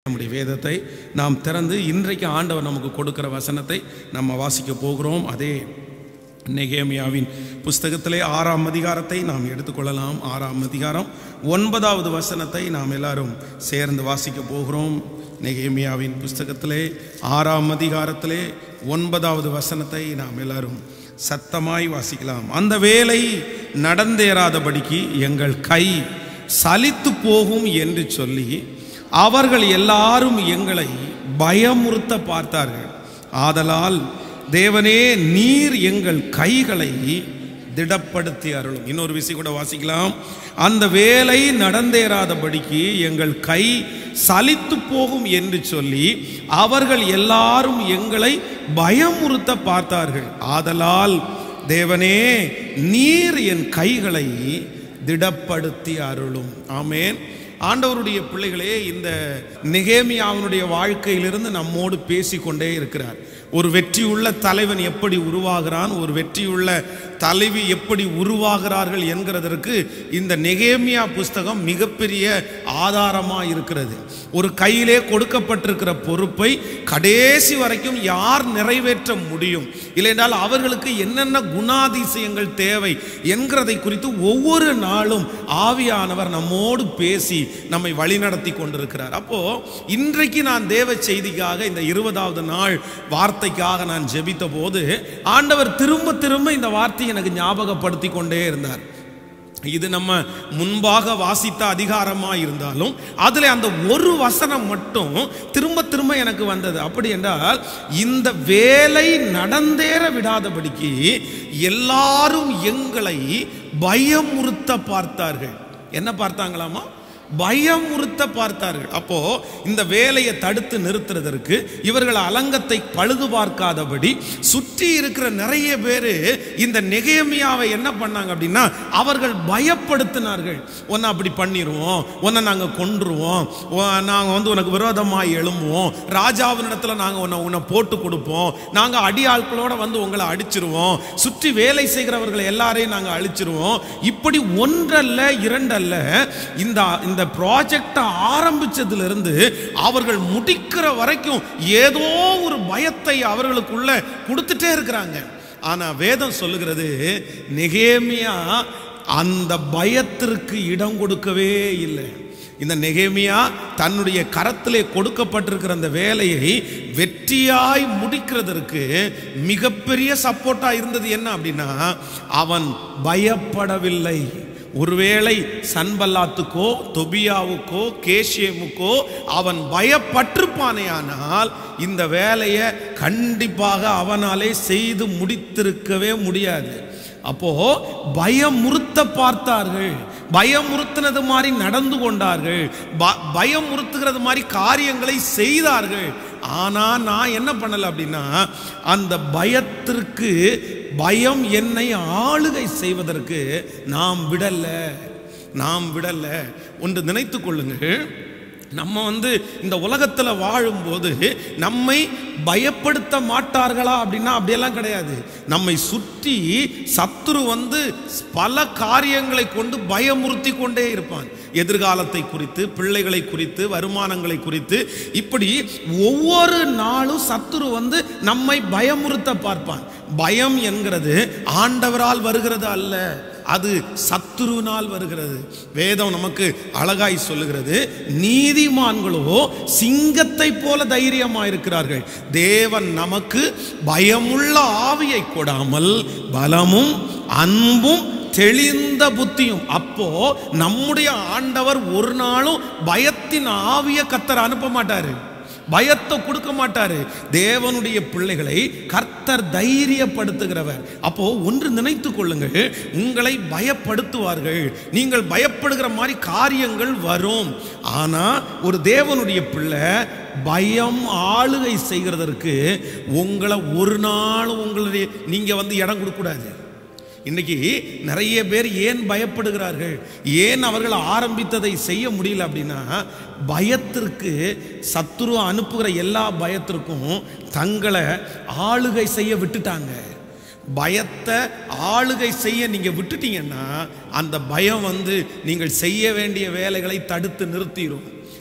நம்முடைய வேதத்தை நாம் திறந்து இன்றைக்கு ஆண்டவர் நமக்கு கொடுக்கிற வசனத்தை நம்ம வாசிக்க போகிறோம் அதே நெகேமியாவின் புஸ்தகத்திலே ஆறாம் அதிகாரத்தை நாம் எடுத்துக்கொள்ளலாம் ஆறாம் அதிகாரம் ஒன்பதாவது வசனத்தை நாம் எல்லாரும் சேர்ந்து வாசிக்க போகிறோம் நெகேமியாவின் புஸ்தகத்திலே ஆறாம் அதிகாரத்திலே ஒன்பதாவது வசனத்தை நாம் எல்லாரும் சத்தமாய் வாசிக்கலாம் அந்த வேலை நடந்தேறாதபடிக்கு எங்கள் கை சலித்து போகும் என்று சொல்லி அவர்கள் எல்லாரும் எங்களை பயமுறுத்த பார்த்தார்கள் ஆதலால் தேவனே நீர் எங்கள் கைகளை திடப்படுத்தி அருளும் இன்னொரு விஷயம் கூட வாசிக்கலாம் அந்த வேலை நடந்தேறாதபடிக்கு எங்கள் கை சலித்து போகும் என்று சொல்லி அவர்கள் எல்லாரும் எங்களை பயமுறுத்த பார்த்தார்கள் ஆதலால் தேவனே நீர் என் கைகளை திடப்படுத்தி அருளும் ஆமேன் ஆண்டவருடைய பிள்ளைகளே இந்த நெகேமியாவினுடைய வாழ்க்கையிலிருந்து நம்மோடு பேசிக்கொண்டே இருக்கிறார் ஒரு வெற்றியுள்ள தலைவன் எப்படி உருவாகிறான் ஒரு வெற்றியுள்ள தலைவி எப்படி உருவாகிறார்கள் என்கிறதற்கு இந்த நெகேமியா புஸ்தகம் மிகப்பெரிய ஆதாரமாக இருக்கிறது ஒரு கையிலே கொடுக்கப்பட்டிருக்கிற பொறுப்பை கடைசி வரைக்கும் யார் நிறைவேற்ற முடியும் இல்லைன்றால் அவர்களுக்கு என்னென்ன குணாதிசயங்கள் தேவை என்கிறதை குறித்து ஒவ்வொரு நாளும் ஆவியானவர் நம்மோடு பேசி நம்மை வழிநடத்தி கொண்டிருக்கிறார் அப்போ இன்றைக்கு நான் தேவ செய்திக்காக இந்த இருபதாவது நாள் வார்த்தைக்காக நான் ஜெபித்த போது ஆண்டவர் திரும்ப திரும்ப இந்த வார்த்தையை எனக்கு ஞாபகப்படுத்தி கொண்டே இருந்தார் இது நம்ம முன்பாக வாசித்த அதிகாரமா இருந்தாலும் அதுல அந்த ஒரு வசனம் மட்டும் திரும்ப திரும்ப எனக்கு வந்தது அப்படி என்றால் இந்த வேலை நடந்தேற விடாதபடிக்கு எல்லாரும் எங்களை பயமுறுத்த பார்த்தார்கள் என்ன பார்த்தாங்களாமா பயமுறுத்த பார்த்தார்கள் அப்போ இந்த வேலையை தடுத்து நிறுத்துறதற்கு இவர்கள் அலங்கத்தை பழுது பார்க்காதபடி சுற்றி இருக்கிற நிறைய பேர் இந்த நெகேமியாவை என்ன பண்ணாங்க அப்படின்னா அவர்கள் பயப்படுத்தினார்கள் உன்னை அப்படி பண்ணிடுவோம் உன்னை நாங்கள் கொன்றுவோம் நாங்கள் வந்து உனக்கு விரோதமாக எழும்புவோம் ராஜாவினிடத்துல நாங்கள் உன்னை உன்னை போட்டு கொடுப்போம் நாங்கள் அடி ஆட்களோட வந்து உங்களை அடிச்சிருவோம் சுற்றி வேலை செய்கிறவர்களை எல்லாரையும் நாங்கள் அழிச்சிருவோம் இப்படி ஒன்றல்ல இரண்டல்ல இந்த இந்த ப்ராஜெக்டை ஆரம்பிச்சதுல இருந்து அவர்கள் முடிக்கிற வரைக்கும் ஏதோ ஒரு பயத்தை அவர்களுக்குள்ள கொடுத்துட்டே இருக்கிறாங்க ஆனா வேதம் சொல்லுகிறது நெகேமியா அந்த பயத்திற்கு இடம் கொடுக்கவே இல்லை இந்த நெகேமியா தன்னுடைய கரத்திலே கொடுக்கப்பட்டிருக்கிற அந்த வேலையை வெற்றியாய் முடிக்கிறதற்கு மிகப்பெரிய சப்போர்ட்டா இருந்தது என்ன அப்படின்னா அவன் பயப்படவில்லை ஒருவேளை சன்பல்லாத்துக்கோ தொபியாவுக்கோ கேஷியமுக்கோ அவன் பயப்பட்டிருப்பானேயானால் இந்த வேலையை கண்டிப்பாக அவனாலே செய்து முடித்திருக்கவே முடியாது அப்போ பயமுறுத்த பார்த்தார்கள் பயமுறுத்தினது மாதிரி நடந்து கொண்டார்கள் பயமுறுத்துகிறது மாதிரி காரியங்களை செய்தார்கள் ஆனா நான் என்ன பண்ணல அப்படின்னா அந்த பயத்திற்கு பயம் என்னை ஆளுகை செய்வதற்கு நாம் விடல நாம் விடல ஒன்று நினைத்து கொள்ளுங்கள் நம்ம வந்து இந்த உலகத்தில் வாழும்போது நம்மை பயப்படுத்த மாட்டார்களா அப்படின்னா அப்படியெல்லாம் கிடையாது நம்மை சுற்றி சத்துரு வந்து பல காரியங்களை கொண்டு பயமுறுத்தி கொண்டே இருப்பான் எதிர்காலத்தை குறித்து பிள்ளைகளை குறித்து வருமானங்களை குறித்து இப்படி ஒவ்வொரு நாளும் சத்துரு வந்து நம்மை பயமுறுத்த பார்ப்பான் பயம் என்கிறது ஆண்டவரால் வருகிறது அல்ல அது சத்துருவினால் வருகிறது வேதம் நமக்கு அழகாய் சொல்லுகிறது நீதிமான்களோ சிங்கத்தை போல தைரியமா இருக்கிறார்கள் தேவன் நமக்கு பயமுள்ள ஆவியை கொடாமல் பலமும் அன்பும் தெளிந்த புத்தியும் அப்போ நம்முடைய ஆண்டவர் ஒரு நாளும் பயத்தின் ஆவிய கத்தர் அனுப்ப மாட்டாரு பயத்தை கொடுக்க மாட்டாரு தேவனுடைய பிள்ளைகளை கர்த்தர் தைரியப்படுத்துகிறவர் அப்போ ஒன்று நினைத்து கொள்ளுங்கள் உங்களை பயப்படுத்துவார்கள் நீங்கள் பயப்படுகிற மாதிரி காரியங்கள் வரும் ஆனா ஒரு தேவனுடைய பிள்ளை பயம் ஆளுகை செய்கிறதற்கு உங்களை ஒரு நாள் உங்களுடைய நீங்க வந்து இடம் கொடுக்கூடாது இன்னைக்கு நிறைய பேர் ஏன் பயப்படுகிறார்கள் ஏன் அவர்கள் ஆரம்பித்ததை செய்ய முடியல அப்படின்னா பயத்திற்கு சத்துரு அனுப்புகிற எல்லா பயத்திற்கும் தங்களை ஆளுகை செய்ய விட்டுட்டாங்க பயத்தை ஆளுகை செய்ய நீங்க விட்டுட்டீங்கன்னா அந்த பயம் வந்து நீங்கள் செய்ய வேண்டிய வேலைகளை தடுத்து நிறுத்திடும்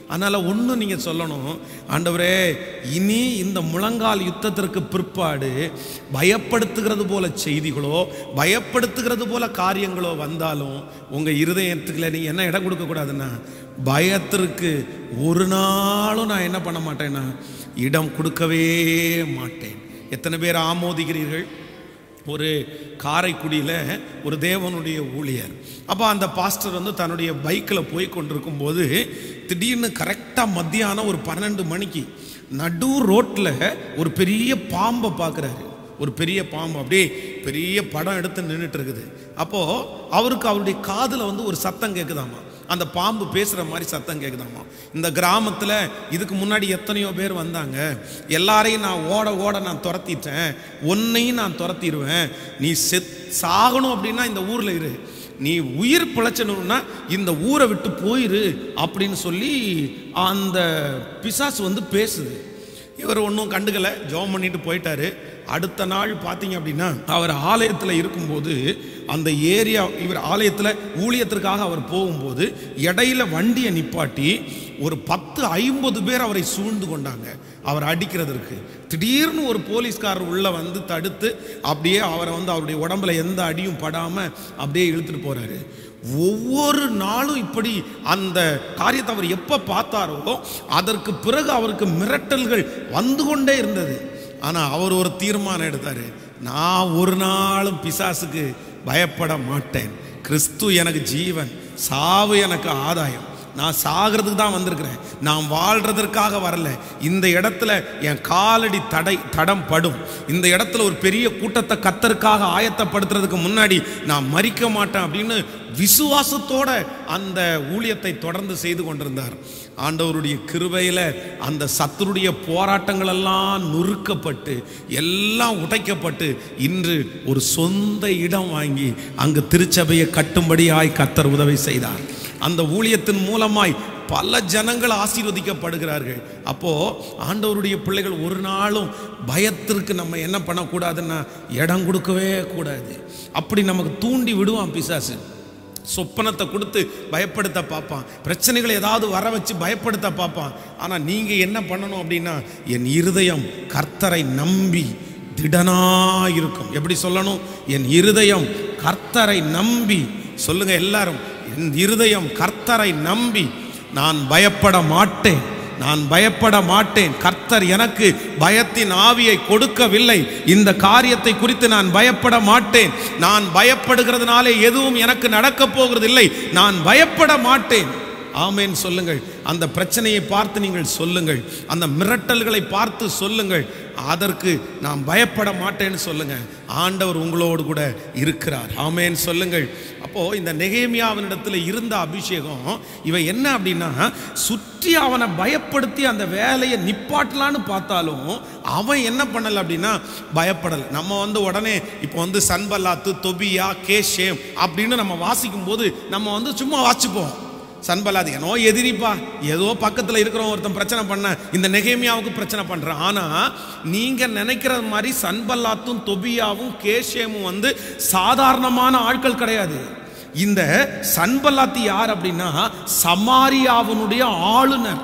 அதனால் ஒன்று நீங்கள் சொல்லணும் ஆண்டவரே இனி இந்த முழங்கால் யுத்தத்திற்கு பிற்பாடு பயப்படுத்துகிறது போல செய்திகளோ பயப்படுத்துகிறது போல காரியங்களோ வந்தாலும் உங்கள் இருதயத்துக்குள்ள நீங்கள் என்ன இடம் கொடுக்கக்கூடாதுன்னா பயத்திற்கு ஒரு நாளும் நான் என்ன பண்ண மாட்டேன்னா இடம் கொடுக்கவே மாட்டேன் எத்தனை பேர் ஆமோதிக்கிறீர்கள் ஒரு காரைக்குடியில் ஒரு தேவனுடைய ஊழியர் அப்போ அந்த பாஸ்டர் வந்து தன்னுடைய பைக்கில் போய் கொண்டிருக்கும் போது திடீர்னு கரெக்டாக மத்தியானம் ஒரு பன்னெண்டு மணிக்கு நடு ரோட்டில் ஒரு பெரிய பாம்பை பார்க்குறாரு ஒரு பெரிய பாம்பு அப்படியே பெரிய படம் எடுத்து நின்றுட்டு இருக்குது அப்போது அவருக்கு அவருடைய காதில் வந்து ஒரு சத்தம் கேட்குதாமா அந்த பாம்பு பேசுகிற மாதிரி சத்தம் கேட்குதாமா இந்த கிராமத்தில் இதுக்கு முன்னாடி எத்தனையோ பேர் வந்தாங்க எல்லாரையும் நான் ஓட ஓட நான் துரத்திட்டேன் உன்னையும் நான் துரத்திடுவேன் நீ செத் சாகணும் அப்படின்னா இந்த ஊரில் இரு நீ உயிர் பிழைச்சணும்னா இந்த ஊரை விட்டு போயிரு அப்படின்னு சொல்லி அந்த பிசாசு வந்து பேசுது இவர் ஒன்றும் கண்டுக்கலை ஜோம் பண்ணிட்டு போயிட்டாரு அடுத்த நாள் பார்த்தீங்க அப்படின்னா அவர் ஆலயத்தில் இருக்கும்போது அந்த ஏரியா இவர் ஆலயத்தில் ஊழியத்திற்காக அவர் போகும்போது இடையில வண்டியை நிப்பாட்டி ஒரு பத்து ஐம்பது பேர் அவரை சூழ்ந்து கொண்டாங்க அவர் அடிக்கிறதற்கு திடீர்னு ஒரு போலீஸ்காரர் உள்ள வந்து தடுத்து அப்படியே அவரை வந்து அவருடைய உடம்புல எந்த அடியும் படாமல் அப்படியே இழுத்துட்டு போறாரு ஒவ்வொரு நாளும் இப்படி அந்த காரியத்தை அவர் எப்போ பார்த்தாரோ அதற்கு பிறகு அவருக்கு மிரட்டல்கள் வந்து கொண்டே இருந்தது ஆனால் அவர் ஒரு தீர்மானம் எடுத்தார் நான் ஒரு நாளும் பிசாசுக்கு பயப்பட மாட்டேன் கிறிஸ்து எனக்கு ஜீவன் சாவு எனக்கு ஆதாயம் நான் சாகிறதுக்கு தான் வந்திருக்கிறேன் நான் வாழ்றதற்காக வரல இந்த இடத்துல என் காலடி தடை தடம் படும் இந்த இடத்துல ஒரு பெரிய கூட்டத்தை கத்தருக்காக ஆயத்தப்படுத்துறதுக்கு முன்னாடி நான் மறிக்க மாட்டேன் அப்படின்னு விசுவாசத்தோட அந்த ஊழியத்தை தொடர்ந்து செய்து கொண்டிருந்தார் ஆண்டவருடைய கிருபையில் அந்த சத்துருடைய போராட்டங்கள் எல்லாம் நொறுக்கப்பட்டு எல்லாம் உடைக்கப்பட்டு இன்று ஒரு சொந்த இடம் வாங்கி அங்கு திருச்சபையை கட்டும்படியாய் கத்தர் உதவி செய்தார் அந்த ஊழியத்தின் மூலமாய் பல ஜனங்கள் ஆசீர்வதிக்கப்படுகிறார்கள் அப்போ ஆண்டவருடைய பிள்ளைகள் ஒரு நாளும் பயத்திற்கு நம்ம என்ன பண்ணக்கூடாதுன்னா இடம் கொடுக்கவே கூடாது அப்படி நமக்கு தூண்டி விடுவான் பிசாசு சொப்பனத்தை கொடுத்து பயப்படுத்த பார்ப்பான் பிரச்சனைகளை ஏதாவது வர வச்சு பயப்படுத்த பார்ப்பான் ஆனால் நீங்கள் என்ன பண்ணணும் அப்படின்னா என் இருதயம் கர்த்தரை நம்பி திடனாயிருக்கும் எப்படி சொல்லணும் என் இருதயம் கர்த்தரை நம்பி சொல்லுங்க எல்லாரும் என் இருதயம் கர்த்தரை நம்பி நான் பயப்பட மாட்டேன் நான் பயப்பட மாட்டேன் கர்த்தர் எனக்கு பயத்தின் ஆவியை கொடுக்கவில்லை இந்த காரியத்தை குறித்து நான் பயப்பட மாட்டேன் நான் பயப்படுகிறதுனாலே எதுவும் எனக்கு நடக்கப் போகிறதில்லை நான் பயப்பட மாட்டேன் ஆமேன் சொல்லுங்கள் அந்த பிரச்சனையை பார்த்து நீங்கள் சொல்லுங்கள் அந்த மிரட்டல்களை பார்த்து சொல்லுங்கள் அதற்கு நான் பயப்பட மாட்டேன்னு சொல்லுங்க ஆண்டவர் உங்களோடு கூட இருக்கிறார் ஆமேன் சொல்லுங்கள் அப்போ இந்த நெகேமியாவினிடத்தில் இருந்த அபிஷேகம் இவன் என்ன அப்படின்னா சுற்றி அவனை பயப்படுத்தி அந்த வேலையை நிப்பாட்டலான்னு பார்த்தாலும் அவன் என்ன பண்ணல அப்படின்னா பயப்படலை நம்ம வந்து உடனே இப்போ வந்து சன்பல்லாத்து தொபியா கேஷேம் அப்படின்னு நம்ம வாசிக்கும் போது நம்ம வந்து சும்மா வாசிப்போம் சன்பலாதி ஏனோ எதிரிப்பா ஏதோ பக்கத்தில் இருக்கிறவன் ஒருத்தன் பிரச்சனை பண்ண இந்த நெகேமியாவுக்கு பிரச்சனை பண்ணுறான் ஆனால் நீங்கள் நினைக்கிற மாதிரி சன்பல்லாத்தும் தொபியாவும் கேஷேமும் வந்து சாதாரணமான ஆட்கள் கிடையாது இந்த சன்பல்லாத்தி யார் அப்படின்னா சமாரியாவினுடைய ஆளுநர்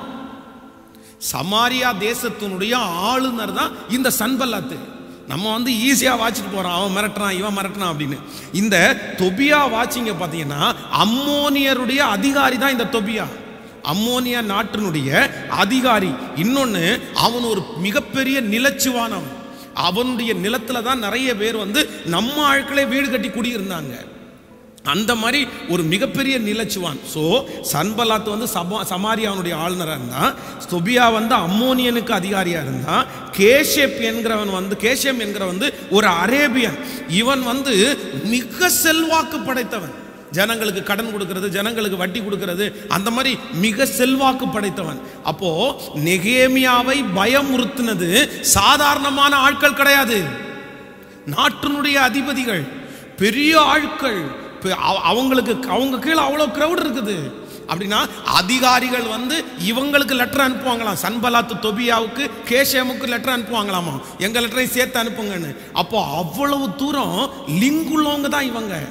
சமாரியா தேசத்தினுடைய ஆளுநர் தான் இந்த சன்பல்லாத்து நம்ம வந்து ஈஸியாக வாச்சிட்டு போகிறோம் அவன் மிரட்டுறான் இவன் மிரட்டுறான் அப்படின்னு இந்த தொபியா வாட்சிங்க பார்த்தீங்கன்னா அம்மோனியருடைய அதிகாரி தான் இந்த தொபியா அம்மோனியா நாட்டினுடைய அதிகாரி இன்னொன்று அவன் ஒரு மிகப்பெரிய நிலச்சுவானவன் அவனுடைய நிலத்துல தான் நிறைய பேர் வந்து நம்ம ஆட்களே வீடு கட்டி குடியிருந்தாங்க அந்த மாதிரி ஒரு மிகப்பெரிய நிலச்சுவான் ஸோ சன்பலாத் வந்து சபா சமாரியாவுடைய ஆளுநராக இருந்தான் ஸ்தொபியா வந்து அம்மோனியனுக்கு அதிகாரியாக இருந்தான் கேஷேப் என்கிறவன் வந்து கேஷேம் என்கிற வந்து ஒரு அரேபியன் இவன் வந்து மிக செல்வாக்கு படைத்தவன் ஜனங்களுக்கு கடன் கொடுக்கிறது ஜனங்களுக்கு வட்டி கொடுக்கிறது அந்த மாதிரி மிக செல்வாக்கு படைத்தவன் அப்போ நெகேமியாவை பயமுறுத்தினது சாதாரணமான ஆட்கள் கிடையாது நாட்டினுடைய அதிபதிகள் பெரிய ஆட்கள் பெ- அவ- அவங்களுக்கு அவங்க கீழே அவ்வளோ க்ரௌட் இருக்குது அப்படின்னா அதிகாரிகள் வந்து இவங்களுக்கு லெட்டர் அனுப்புவாங்களாம் சன்பலாத்து தொபியாவுக்கு கேஷேமுக்கு லெட்டர் அனுப்புவாங்களாமா எங்க லெட்டரையும் சேர்த்து அனுப்புங்கன்னு அப்போ அவ்வளவு தூரம் லிங்க் உள்ளவங்க தான் இவங்க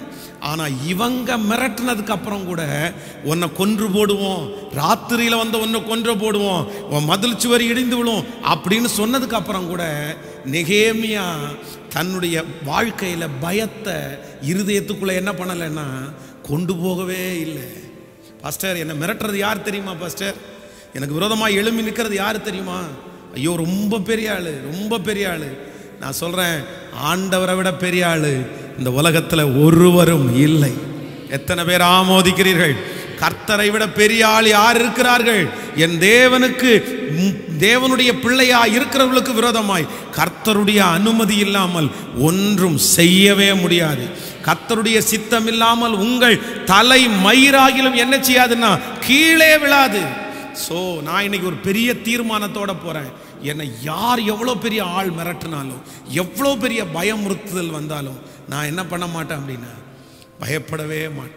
ஆனா இவங்க மிரட்டினதுக்கு அப்புறம் கூட உன்னை கொன்று போடுவோம் ராத்திரியில வந்து உன்னை கொன்று போடுவோம் உன் மதில் சுவர் இடிந்து விழும் அப்படின்னு சொன்னதுக்கு அப்புறம் கூட நெகேமியா தன்னுடைய வாழ்க்கையில பயத்தை இருதயத்துக்குள்ள என்ன பண்ணலைன்னா கொண்டு போகவே இல்லை பாஸ்டர் என்னை மிரட்டுறது யார் தெரியுமா பாஸ்டர் எனக்கு விரோதமாக எழும்பி நிற்கிறது யார் தெரியுமா ஐயோ ரொம்ப பெரிய ஆளு ரொம்ப பெரிய ஆளு நான் சொல்றேன் ஆண்டவரை விட பெரிய ஆளு இந்த உலகத்தில் ஒருவரும் இல்லை எத்தனை பேர் ஆமோதிக்கிறீர்கள் கர்த்தரை விட பெரிய ஆள் யார் இருக்கிறார்கள் என் தேவனுக்கு ம், தேவனுடைய பிள்ளையா இருக்கிறவர்களுக்கு விரோதமாய் கர்த்தருடைய அனுமதி இல்லாமல் ஒன்றும் செய்யவே முடியாது கர்த்தருடைய சித்தம் இல்லாமல் உங்கள் தலை மயிராகிலும் என்ன செய்யாதுன்னா கீழே விழாது ஸோ நான் இன்னைக்கு ஒரு பெரிய தீர்மானத்தோட போறேன் என்னை யார் எவ்வளோ பெரிய ஆள் மிரட்டினாலும் எவ்வளோ பெரிய பயமுறுத்துதல் வந்தாலும் நான் என்ன பண்ண மாட்டேன் அப்படின்னா பயப்படவே மாட்டேன்